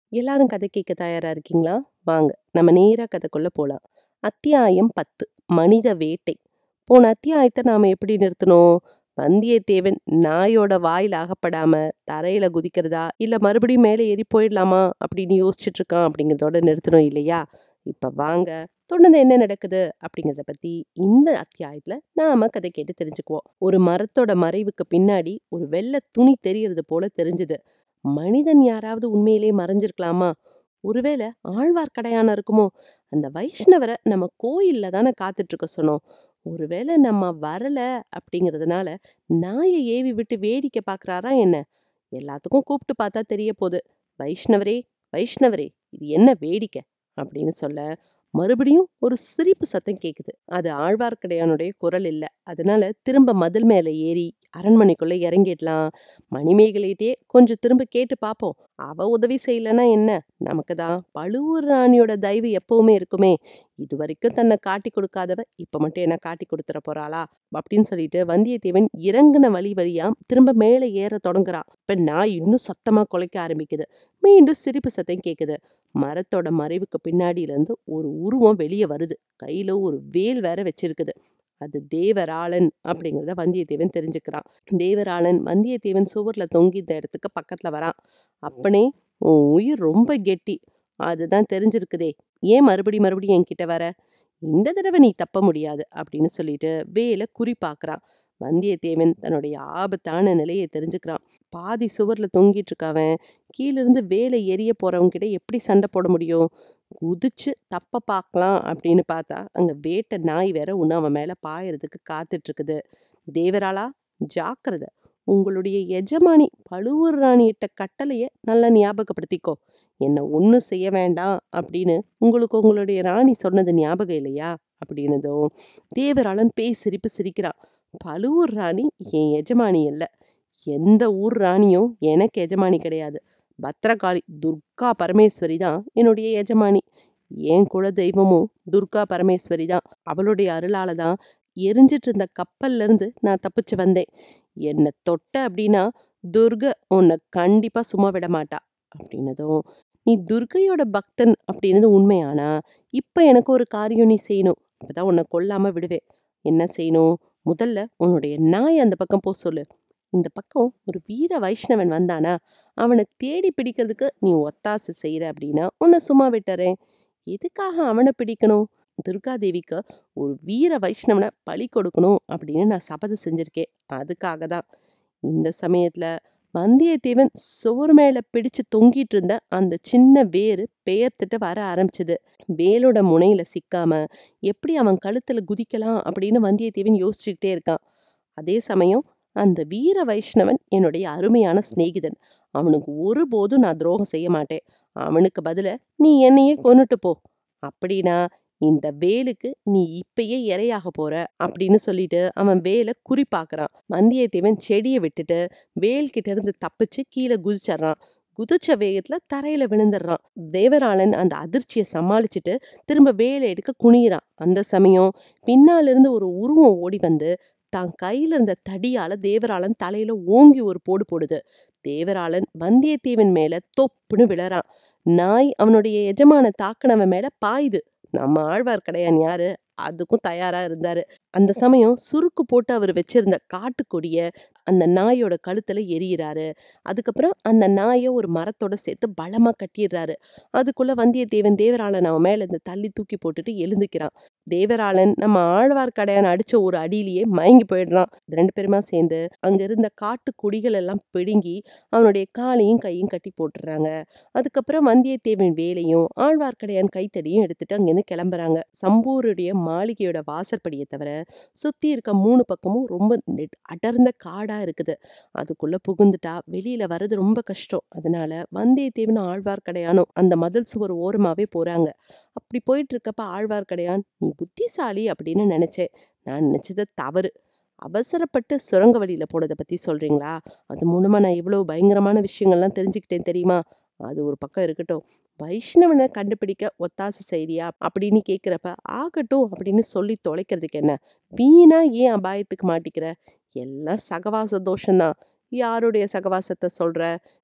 எல்லாரும் கதை கேட்க தயாரா இருக்கீங்களா வாங்க நம்ம நேரா கதைக்குள்ள போலாம் அத்தியாயம் பத்து மனித வேட்டை போன அத்தியாயத்தை நாம எப்படி நிறுத்தணும் வந்தியத்தேவன் நாயோட வாயில அகப்படாம தரையில குதிக்கிறதா இல்ல மறுபடியும் மேலே ஏறி போயிடலாமா அப்படின்னு யோசிச்சுட்டு இருக்கான் அப்படிங்கிறதோட நிறுத்தணும் இல்லையா இப்ப வாங்க தொடர்ந்து என்ன நடக்குது அப்படிங்கிறத பத்தி இந்த அத்தியாயத்துல நாம கதை கேட்டு தெரிஞ்சுக்குவோம் ஒரு மரத்தோட மறைவுக்கு பின்னாடி ஒரு வெள்ளை துணி தெரியறது போல தெரிஞ்சது மனிதன் யாராவது உண்மையிலே மறைஞ்சிருக்கலாமா ஒருவேளை ஆழ்வார்க்கடையான இருக்குமோ அந்த வைஷ்ணவரை நம்ம கோயில்ல தானே காத்துட்டு இருக்க சொன்னோம் ஒருவேளை நம்ம வரல அப்படிங்கறதுனால நாயை ஏவி விட்டு வேடிக்கை பாக்குறாரா என்ன எல்லாத்துக்கும் கூப்பிட்டு பார்த்தா தெரிய போகுது வைஷ்ணவரே வைஷ்ணவரே இது என்ன வேடிக்கை அப்படின்னு சொல்ல மறுபடியும் ஒரு சிரிப்பு சத்தம் கேக்குது அது ஆழ்வார்க்கடையானுடைய குரல் இல்ல அதனால திரும்ப மதில் மேல ஏறி அரண்மனைக்குள்ள இறங்கிடலாம் மணிமேகலையிட்டே கொஞ்சம் திரும்ப கேட்டு பார்ப்போம் அவ உதவி செய்யலன்னா என்ன நமக்கு தான் பழுவூர் ராணியோட தயவு எப்பவுமே இருக்குமே இது வரைக்கும் தன்னை காட்டி கொடுக்காதவ இப்ப மட்டும் என்ன காட்டி கொடுத்துட போறாளா அப்படின்னு சொல்லிட்டு வந்தியத்தேவன் இறங்குன வழி வழியா திரும்ப மேலே ஏற தொடங்குறான் இப்ப நான் இன்னும் சத்தமா குலைக்க ஆரம்பிக்குது மீண்டும் சிரிப்பு சத்தம் கேக்குது மரத்தோட மறைவுக்கு பின்னாடியில இருந்து ஒரு உருவம் வெளியே வருது கையில ஒரு வேல் வேற வச்சிருக்குது அது தேவராளன் அப்படிங்கிறத வந்தியத்தேவன் தெரிஞ்சுக்கிறான் தேவராளன் வந்தியத்தேவன் சுவர்ல தொங்கி இந்த இடத்துக்கு பக்கத்துல வரான் அப்பனே உன் உயிர் ரொம்ப கெட்டி அதுதான் தெரிஞ்சிருக்குதே ஏன் மறுபடி மறுபடியும் என்கிட்ட வர இந்த தடவை நீ தப்ப முடியாது அப்படின்னு சொல்லிட்டு வேலை குறி பாக்குறான் வந்தியத்தேவன் தன்னுடைய ஆபத்தான நிலையை தெரிஞ்சுக்கிறான் பாதி சுவர்ல தொங்கிட்டு இருக்கவன் கீழ இருந்து வேலை எரிய போறவங்க கிட்ட எப்படி சண்டை போட முடியும் குதிச்சு தப்ப பார்க்கலாம் அப்படின்னு பார்த்தா அங்க வேட்டை நாய் வேற ஒண்ணு அவன் மேல பாயறதுக்கு காத்துட்டு இருக்குது தேவராளா ஜாக்கிரதை உங்களுடைய எஜமானி பழுவூர் ராணியிட்ட கட்டளைய நல்லா ஞாபகப்படுத்திக்கோ என்ன ஒண்ணும் செய்ய வேண்டாம் அப்படின்னு உங்களுக்கு உங்களுடைய ராணி சொன்னது ஞாபகம் இல்லையா அப்படின்னதும் தேவராளன் பேய் சிரிப்பு சிரிக்கிறான் பழுவூர் ராணி என் எஜமானி இல்ல எந்த ஊர் ராணியும் எனக்கு எஜமானி கிடையாது பத்ரகாளி துர்கா பரமேஸ்வரி தான் என்னுடைய எஜமானி என் குல தெய்வமும் துர்கா பரமேஸ்வரி தான் அவளுடைய அருளால தான் எரிஞ்சிட்டு இருந்த கப்பல்ல இருந்து நான் தப்பிச்சு வந்தேன் என்னை தொட்ட அப்படின்னா துர்க உன்னை கண்டிப்பா சும்மா விட மாட்டா அப்படின்னதும் நீ துர்கையோட பக்தன் அப்படின்னது உண்மையானா இப்ப எனக்கு ஒரு காரியம் நீ செய்யணும் அப்பதான் உன்னை கொல்லாம விடுவேன் என்ன செய்யணும் முதல்ல உன்னுடைய நாய் அந்த பக்கம் போ சொல்லு இந்த பக்கம் ஒரு வீர வைஷ்ணவன் வந்தானா அவனை தேடி பிடிக்கிறதுக்கு நீ ஒத்தாசை செய்யற அப்படின்னா உன்னை சும்மா விட்டுறேன் எதுக்காக அவனை பிடிக்கணும் துர்காதேவிக்கு ஒரு வீர வைஷ்ணவனை பழி கொடுக்கணும் அப்படின்னு நான் சபதம் செஞ்சிருக்கேன் அதுக்காக தான் இந்த சமயத்துல வந்தியத்தேவன் சுவர் மேல பிடிச்சு தொங்கிட்டு இருந்த அந்த சின்ன வேரு பெயர்த்துட்டு வர ஆரம்பிச்சது வேலோட முனையில சிக்காம எப்படி அவன் கழுத்துல குதிக்கலாம் அப்படின்னு வந்தியத்தேவன் யோசிச்சுக்கிட்டே இருக்கான் அதே சமயம் அந்த வீர வைஷ்ணவன் என்னுடைய அருமையான சிநேகிதன் அவனுக்கு ஒருபோதும் நான் துரோகம் செய்ய மாட்டேன் அவனுக்கு பதில நீ என்னையே கொன்னுட்டு போ அப்படின்னா இந்த வேலுக்கு நீ இப்பயே இரையாக போற அப்படின்னு சொல்லிட்டு அவன் வேலை குறி பாக்குறான் வந்தியத்தேவன் செடியை விட்டுட்டு வேல் கிட்ட இருந்து தப்பிச்சு கீழே குதிச்சிடுறான் குதிச்ச வேகத்துல தரையில விழுந்துடுறான் தேவராளன் அந்த அதிர்ச்சியை சமாளிச்சுட்டு திரும்ப வேலை எடுக்க குனியிறான் அந்த சமயம் பின்னால இருந்து ஒரு உருவம் ஓடி வந்து தான் கையில இருந்த தடியால தேவராளன் தலையில ஓங்கி ஒரு போடு போடுது தேவராளன் வந்தியத்தேவன் மேல தொப்புன்னு விழறான் நாய் அவனுடைய எஜமான தாக்குனவன் மேல பாயுது நம்ம ஆழ்வார்க்கடையான் யாரு அதுக்கும் தயாரா இருந்தாரு அந்த சமயம் சுருக்கு போட்டு அவர் வச்சிருந்த காட்டுக்கொடிய அந்த நாயோட கழுத்துல எரியிறாரு அதுக்கப்புறம் அந்த நாயை ஒரு மரத்தோட சேர்த்து பலமா கட்டிடுறாரு அதுக்குள்ள வந்தியத்தேவன் தேவராளன் அவன் மேல இருந்து தள்ளி தூக்கி போட்டுட்டு எழுந்துக்கிறான் தேவராளன் நம்ம ஆழ்வார்க்கடையான் அடிச்ச ஒரு அடியிலேயே மயங்கி போயிடுறான் ரெண்டு பேருமா சேர்ந்து அங்க இருந்த காட்டு கொடிகள் எல்லாம் பிடுங்கி அவனுடைய காலையும் கையும் கட்டி போட்டுறாங்க அதுக்கப்புறம் வந்தியத்தேவன் வேலையும் ஆழ்வார்க்கடையான் கைத்தடியும் எடுத்துட்டு அங்கிருந்து கிளம்புறாங்க சம்பூருடைய மாளிகையோட வாசற்படியை தவிர சுத்தி இருக்க மூணு பக்கமும் ரொம்ப அடர்ந்த காடா இருக்குது அதுக்குள்ள புகுந்துட்டா வெளியில வர்றது ரொம்ப கஷ்டம் அதனால வந்தியத்தேவன் ஆழ்வார்க்கடையானும் அந்த மதில் சுவர் ஓரமாவே போறாங்க அப்படி போயிட்டு இருக்கப்ப ஆழ்வார்க்கடையான் நீ புத்திசாலி அப்படின்னு நினைச்சேன் நான் நினைச்சது தவறு அவசரப்பட்டு சுரங்க வழியில போனதை பத்தி சொல்றீங்களா அது மூலமா நான் இவ்வளவு பயங்கரமான விஷயங்கள்லாம் தெரிஞ்சுக்கிட்டேன் தெரியுமா அது ஒரு பக்கம் இருக்கட்டும் வைஷ்ணவனை கண்டுபிடிக்க ஒத்தாசை செய்தியா அப்படின்னு கேக்குறப்ப ஆகட்டும் அப்படின்னு சொல்லி தொலைக்கிறதுக்கு என்ன வீணா ஏன் அபாயத்துக்கு மாட்டிக்கிற எல்லாம் சகவாச தோஷம்தான் யாருடைய சகவாசத்தை சொல்ற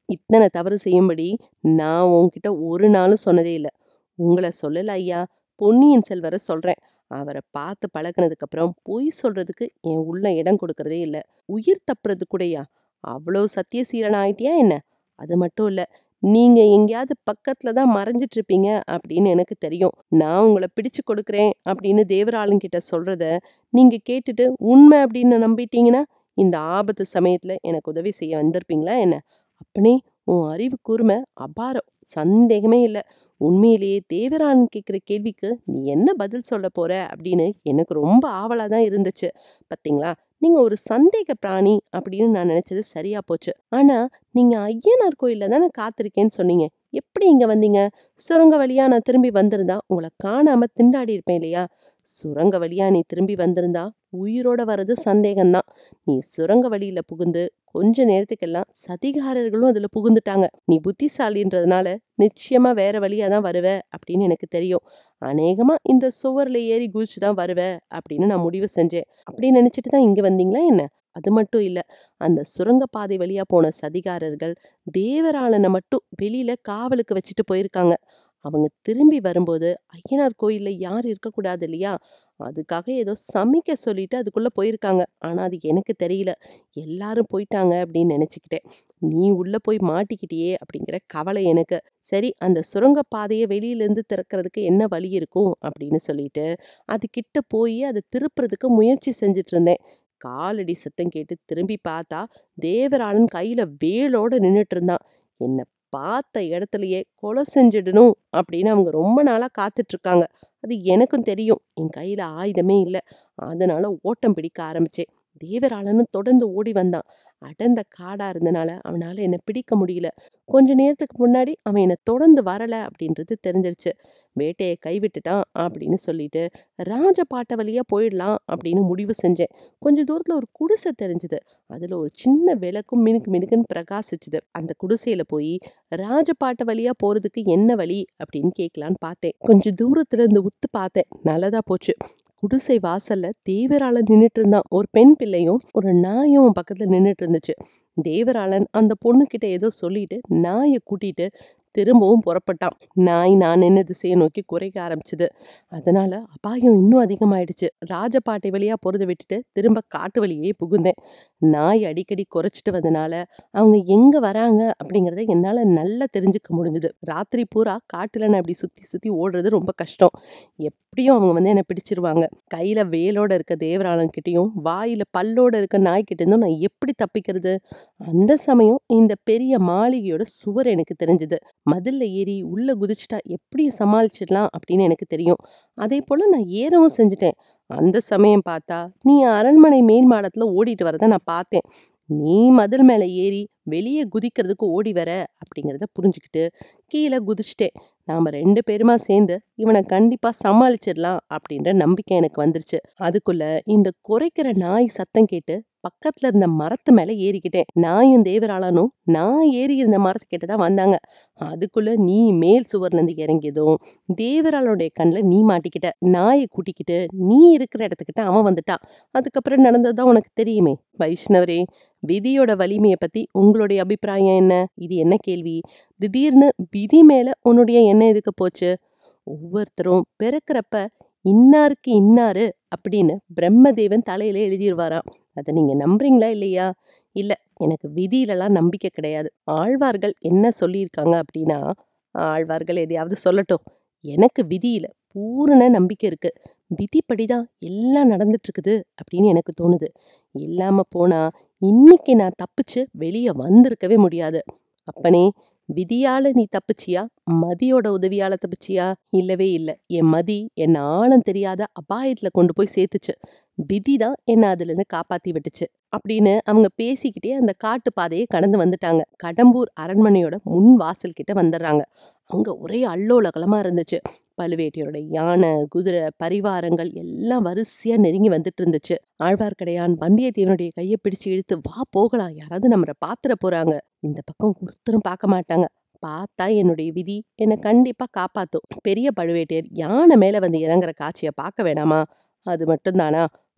இத்தனை தவறு செய்யும்படி நான் உன்கிட்ட ஒரு நாளும் சொன்னதே இல்ல உங்களை சொல்லல ஐயா பொன்னியின் செல்வரை சொல்றேன் அவரை பார்த்து பழகுனதுக்கு அப்புறம் பொய் சொல்றதுக்கு என் உள்ள இடம் கொடுக்கறதே இல்ல உயிர் தப்புறது கூடயா அவ்வளவு சத்தியசீலன் ஆயிட்டியா என்ன அது மட்டும் இல்ல நீங்க எங்கேயாவது பக்கத்துல தான் மறைஞ்சிட்டு இருப்பீங்க அப்படின்னு எனக்கு தெரியும் நான் உங்களை பிடிச்சு கொடுக்குறேன் அப்படின்னு தேவராளன் கிட்ட சொல்றத நீங்க கேட்டுட்டு உண்மை அப்படின்னு நம்பிட்டீங்கன்னா இந்த ஆபத்து சமயத்துல எனக்கு உதவி செய்ய வந்திருப்பீங்களா என்ன அப்பனே உன் அறிவு கூர்மை அபாரம் சந்தேகமே இல்ல உண்மையிலேயே தேவராளன் கேக்குற கேள்விக்கு நீ என்ன பதில் சொல்ல போற அப்படின்னு எனக்கு ரொம்ப ஆவலா தான் இருந்துச்சு பாத்தீங்களா நீங்க ஒரு சந்தேக பிராணி அப்படின்னு நான் நினைச்சது சரியா போச்சு ஆனா நீங்க ஐயனார் கோயில்ல தானே காத்திருக்கேன்னு சொன்னீங்க எப்படி இங்க வந்தீங்க சுரங்க வழியா நான் திரும்பி வந்திருந்தா உங்களை காணாம திண்டாடி இருப்பேன் இல்லையா சுரங்க வழியா நீ திரும்பி வந்திருந்தா உயிரோட வர்றது சந்தேகம்தான் நீ சுரங்க வழியில புகுந்து கொஞ்ச நேரத்துக்கெல்லாம் சதிகாரர்களும் அதுல புகுந்துட்டாங்க நீ புத்திசாலின்றதுனால நிச்சயமா வேற வழியா தான் வருவ அப்படின்னு எனக்கு தெரியும் அநேகமா இந்த சுவர்ல ஏறி குதிச்சுதான் வருவ அப்படின்னு நான் முடிவு செஞ்சேன் அப்படி நினைச்சிட்டு தான் இங்க வந்தீங்களா என்ன அது மட்டும் இல்ல அந்த சுரங்க பாதை வழியா போன சதிகாரர்கள் தேவராளனை மட்டும் வெளியில காவலுக்கு வச்சுட்டு போயிருக்காங்க அவங்க திரும்பி வரும்போது ஐயனார் கோயில்ல யாரும் இருக்கக்கூடாது இல்லையா அதுக்காக ஏதோ சமைக்க சொல்லிட்டு அதுக்குள்ள போயிருக்காங்க ஆனா அது எனக்கு தெரியல எல்லாரும் போயிட்டாங்க அப்படின்னு நினைச்சுக்கிட்டேன் நீ உள்ள போய் மாட்டிக்கிட்டியே அப்படிங்கிற கவலை எனக்கு சரி அந்த சுரங்க பாதையை வெளியில இருந்து திறக்கிறதுக்கு என்ன வழி இருக்கும் அப்படின்னு சொல்லிட்டு அது கிட்ட போய் அதை திருப்புறதுக்கு முயற்சி செஞ்சுட்டு இருந்தேன் காலடி சத்தம் கேட்டு திரும்பி பார்த்தா தேவராளன் கையில வேலோட நின்னுட்டு இருந்தான் என்ன பார்த்த இடத்துலயே கொலை செஞ்சிடணும் அப்படின்னு அவங்க ரொம்ப நாளா காத்துட்டு இருக்காங்க அது எனக்கும் தெரியும் என் கையில ஆயுதமே இல்ல அதனால ஓட்டம் பிடிக்க ஆரம்பிச்சேன் தேவராளனும் தொடர்ந்து ஓடி வந்தான் அடர்ந்த காடா இருந்தனால அவனால என்ன பிடிக்க முடியல கொஞ்ச நேரத்துக்கு முன்னாடி அவன் என்ன தொடர்ந்து வரல அப்படின்றது தெரிஞ்சிருச்சு வேட்டையை கைவிட்டுட்டான் அப்படின்னு சொல்லிட்டு ராஜபாட்ட வழியா போயிடலாம் அப்படின்னு முடிவு செஞ்சேன் கொஞ்ச தூரத்துல ஒரு குடிசை தெரிஞ்சது அதுல ஒரு சின்ன விளக்கும் மினுக்கு மினுக்குன்னு பிரகாசிச்சுது அந்த குடிசையில போய் ராஜபாட்ட வழியா போறதுக்கு என்ன வழி அப்படின்னு கேட்கலான்னு பார்த்தேன் கொஞ்ச தூரத்துல இருந்து உத்து பார்த்தேன் நல்லதா போச்சு குடிசை வாசல்ல தேவராளன் நின்னுட்டு இருந்தான் ஒரு பெண் பிள்ளையும் ஒரு நாயும் அவன் பக்கத்துல நின்னுட்டு இருந்துச்சு தேவராளன் அந்த பொண்ணு கிட்ட ஏதோ சொல்லிட்டு நாயை கூட்டிட்டு திரும்பவும் புறப்பட்டான் நாய் நான் நின்ன திசையை நோக்கி குறைக்க ஆரம்பிச்சது அதனால அபாயம் இன்னும் அதிகமாயிடுச்சு ராஜபாட்டை வழியா போறதை விட்டுட்டு திரும்ப காட்டு வழியே புகுந்தேன் நாய் அடிக்கடி குறைச்சிட்டு வந்தனால அவங்க எங்க வராங்க அப்படிங்கறத என்னால நல்லா தெரிஞ்சுக்க முடிஞ்சது ராத்திரி பூரா காட்டுல நான் இப்படி சுத்தி சுத்தி ஓடுறது ரொம்ப கஷ்டம் எப்படியும் அவங்க வந்து என்ன பிடிச்சிருவாங்க கையில வேலோட இருக்க தேவராளன் கிட்டயும் வாயில பல்லோட இருக்க நாய்கிட்ட இருந்தும் நான் எப்படி தப்பிக்கிறது அந்த சமயம் இந்த பெரிய மாளிகையோட சுவர் எனக்கு தெரிஞ்சது மதில்ல ஏறி உள்ள குதிச்சுட்டா எப்படி சமாளிச்சிடலாம் அப்படின்னு எனக்கு தெரியும் அதே போல நான் ஏறவும் செஞ்சுட்டேன் அந்த சமயம் பார்த்தா நீ அரண்மனை மேல் மாடத்துல ஓடிட்டு வரத நான் பார்த்தேன் நீ மதில் மேல ஏறி வெளியே குதிக்கிறதுக்கு ஓடி வர அப்படிங்கிறத புரிஞ்சுக்கிட்டு கீழே குதிச்சுட்டேன் நாம ரெண்டு பேருமா சேர்ந்து இவனை கண்டிப்பா சமாளிச்சிடலாம் அப்படின்ற நம்பிக்கை எனக்கு வந்துருச்சு அதுக்குள்ள இந்த குறைக்கிற நாய் சத்தம் கேட்டு பக்கத்துல இருந்த மரத்து மேல ஏறிக்கிட்டேன் நாயும் தேவராளனும் நான் ஏறி இருந்த மரத்து கிட்ட தான் வந்தாங்க அதுக்குள்ள நீ மேல் சுவர்ல இருந்து இறங்கியதும் தேவராளனுடைய கண்ணுல நீ மாட்டிக்கிட்ட நாயை கூட்டிக்கிட்டு நீ இருக்கிற இடத்துக்கிட்ட அவன் வந்துட்டான் அதுக்கப்புறம் நடந்ததுதான் உனக்கு தெரியுமே வைஷ்ணவரே விதியோட வலிமையை பத்தி உங்களுடைய அபிப்பிராயம் என்ன இது என்ன கேள்வி திடீர்னு விதி மேல உன்னுடைய எண்ணம் எதுக்கு போச்சு ஒவ்வொருத்தரும் பிறக்கிறப்ப இன்னாருக்கு இன்னாரு அப்படின்னு பிரம்மதேவன் தலையில எழுதிடுவாராம் அதை நீங்க நம்புறீங்களா இல்லையா இல்ல எனக்கு விதியிலலாம் நம்பிக்கை கிடையாது ஆழ்வார்கள் என்ன சொல்லியிருக்காங்க அப்படின்னா ஆழ்வார்கள் எதையாவது சொல்லட்டும் எனக்கு விதியில பூரண நம்பிக்கை இருக்கு விதிப்படிதான் எல்லாம் நடந்துட்டு இருக்குது அப்படின்னு எனக்கு தோணுது இல்லாம போனா இன்னைக்கு நான் தப்பிச்சு வெளியே வந்திருக்கவே முடியாது அப்பனே விதியால நீ தப்பிச்சியா மதியோட உதவியால தப்பிச்சியா இல்லவே இல்ல என் மதி என்ன ஆழம் தெரியாத அபாயத்துல கொண்டு போய் சேர்த்துச்சு விதிதான் என்ன அதுல இருந்து காப்பாத்தி விட்டுச்சு அப்படின்னு அவங்க பேசிக்கிட்டே அந்த காட்டு பாதையை கடந்து வந்துட்டாங்க கடம்பூர் அரண்மனையோட முன் வாசல் கிட்ட வந்துடுறாங்க அங்க ஒரே அல்லோலகலமா இருந்துச்சு பழுவேட்டையரோட யானை குதிரை பரிவாரங்கள் எல்லாம் வரிசையா நெருங்கி வந்துட்டு இருந்துச்சு ஆழ்வார்க்கடையான் வந்தியத்தேவனுடைய கையை பிடிச்சு இழுத்து வா போகலாம் யாராவது நம்மள பாத்துற போறாங்க இந்த பக்கம் ஒருத்தரும் பார்க்க மாட்டாங்க பார்த்தா என்னுடைய விதி என்னை கண்டிப்பா காப்பாத்தும் பெரிய பழுவேட்டையர் யானை மேல வந்து இறங்குற காட்சியை பார்க்க வேணாமா அது மட்டும்தானா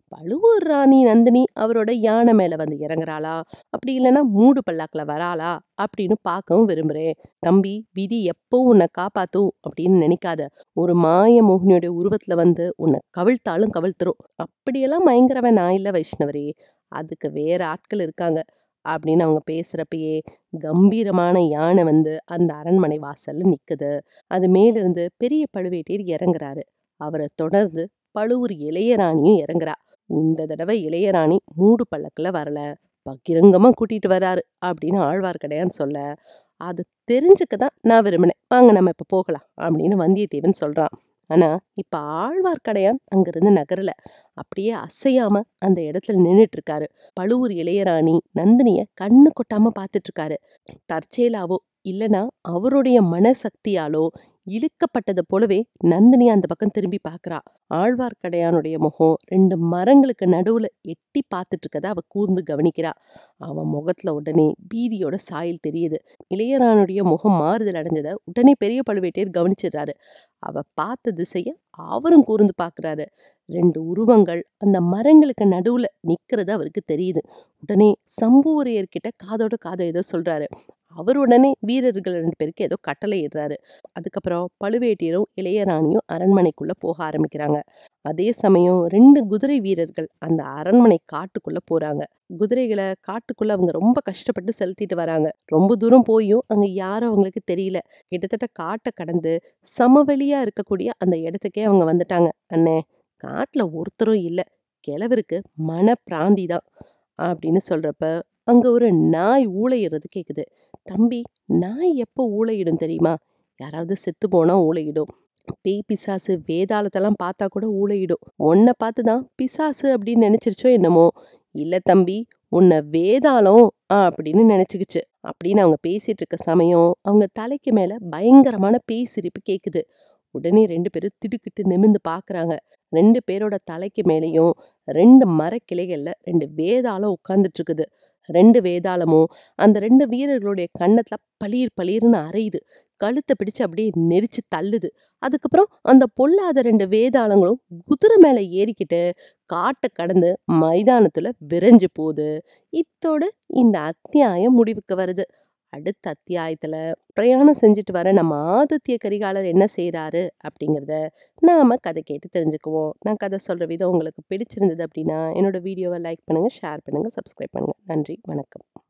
பழுவூர் ராணி நந்தினி அவரோட யானை மேல வந்து இறங்குறாளா அப்படி இல்லைன்னா மூடு பல்லாக்குல வராளா அப்படின்னு பார்க்கவும் விரும்புறேன் தம்பி விதி எப்பவும் உன்னை காப்பாத்தும் அப்படின்னு நினைக்காத ஒரு மாய மோகினியோட உருவத்துல வந்து உன்னை கவிழ்த்தாலும் கவிழ்த்துரும் அப்படியெல்லாம் மயங்குறவன் நான் இல்ல வைஷ்ணவரே அதுக்கு வேற ஆட்கள் இருக்காங்க அப்படின்னு அவங்க பேசுறப்பயே கம்பீரமான யானை வந்து அந்த அரண்மனை வாசல்ல நிக்குது அது மேலிருந்து பெரிய பழுவேட்டையர் இறங்குறாரு அவரை தொடர்ந்து பழுவூர் இளையராணியும் இறங்குறா இந்த தடவை இளையராணி மூடு பல்லக்குல வரல பகிரங்கமா கூட்டிட்டு வராரு அப்படின்னு ஆழ்வார்க்கடையான் சொல்ல அது தெரிஞ்சுக்க தான் நான் விரும்பினேன் வாங்க நம்ம இப்ப போகலாம் அப்படின்னு வந்தியத்தேவன் சொல்றான் ஆனா இப்ப ஆழ்வார்க்கடையான் அங்கிருந்து நகரல அப்படியே அசையாம அந்த இடத்துல நின்னுட்டு இருக்காரு பழுவூர் இளையராணி நந்தினிய கண்ணு கொட்டாம பாத்துட்டு இருக்காரு தற்செயலாவோ இல்லனா அவருடைய மனசக்தியாலோ இழுக்கப்பட்டது போலவே நந்தினி அந்த பக்கம் திரும்பி பாக்குறா ஆழ்வார்க்கடையானுடைய முகம் ரெண்டு மரங்களுக்கு நடுவுல எட்டி பார்த்துட்டு இருக்கத அவ கூர்ந்து கவனிக்கிறா அவன் முகத்துல உடனே பீதியோட சாயல் தெரியுது இளையரானுடைய முகம் மாறுதல் அடைஞ்சத உடனே பெரிய பழுவேட்டையர் கவனிச்சிடுறாரு அவ பார்த்த திசைய அவரும் கூர்ந்து பாக்குறாரு ரெண்டு உருவங்கள் அந்த மரங்களுக்கு நடுவுல நிக்கிறது அவருக்கு தெரியுது உடனே சம்புவரையர்கிட்ட காதோட காதோ ஏதோ சொல்றாரு அவர் உடனே வீரர்கள் ரெண்டு பேருக்கு ஏதோ கட்டளை இடுறாரு அதுக்கப்புறம் பழுவேட்டியரும் இளையராணியும் அரண்மனைக்குள்ள போக ஆரம்பிக்கிறாங்க அதே சமயம் ரெண்டு குதிரை வீரர்கள் அந்த அரண்மனை காட்டுக்குள்ள போறாங்க குதிரைகளை காட்டுக்குள்ள அவங்க ரொம்ப கஷ்டப்பட்டு செலுத்திட்டு வராங்க ரொம்ப தூரம் போயும் அங்க யாரும் அவங்களுக்கு தெரியல கிட்டத்தட்ட காட்டை கடந்து சமவெளியா இருக்கக்கூடிய அந்த இடத்துக்கே அவங்க வந்துட்டாங்க அண்ணே காட்டுல ஒருத்தரும் இல்ல கிழவருக்கு மன பிராந்தி தான் அப்படின்னு சொல்றப்ப அங்க ஒரு நாய் ஊளையிடுறது கேக்குது தம்பி நாய் எப்போ ஊளையிடும் தெரியுமா யாராவது செத்து போனா ஊளையிடும் பேய் பிசாசு வேதாளத்தெல்லாம் பார்த்தா கூட ஊளையிடும் உன்னை பார்த்துதான் பிசாசு அப்படின்னு நினைச்சிருச்சோ என்னமோ இல்ல தம்பி உன்னை வேதாளம் அப்படின்னு நினைச்சுக்கிச்சு அப்படின்னு அவங்க பேசிட்டு இருக்க சமயம் அவங்க தலைக்கு மேல பயங்கரமான பேய் சிரிப்பு கேக்குது உடனே ரெண்டு பேரும் திடுக்கிட்டு நிமிந்து பாக்குறாங்க ரெண்டு பேரோட தலைக்கு மேலேயும் ரெண்டு மரக்கிளைகள்ல ரெண்டு வேதாளம் உட்கார்ந்துட்டு இருக்குது ரெண்டு வேதாளமும் அந்த ரெண்டு வீரர்களுடைய கன்னத்துல பளீர் பளீர்னு அரையுது கழுத்தை பிடிச்சு அப்படியே நெரிச்சு தள்ளுது அதுக்கப்புறம் அந்த பொல்லாத ரெண்டு வேதாளங்களும் குதிரை மேல ஏறிக்கிட்டு காட்டை கடந்து மைதானத்துல விரைஞ்சு போகுது இத்தோட இந்த அத்தியாயம் முடிவுக்கு வருது அடுத்த அத்தியாயத்துல பிரயாணம் செஞ்சுட்டு வர நம்ம ஆதித்ய கரிகாலர் என்ன செய்யறாரு அப்படிங்கிறத நாம கதை கேட்டு தெரிஞ்சுக்குவோம் நான் கதை சொல்ற விதம் உங்களுக்கு பிடிச்சிருந்தது அப்படின்னா என்னோட வீடியோவை லைக் பண்ணுங்க ஷேர் பண்ணுங்க சப்ஸ்கிரைப் பண்ணுங்க நன்றி வணக்கம்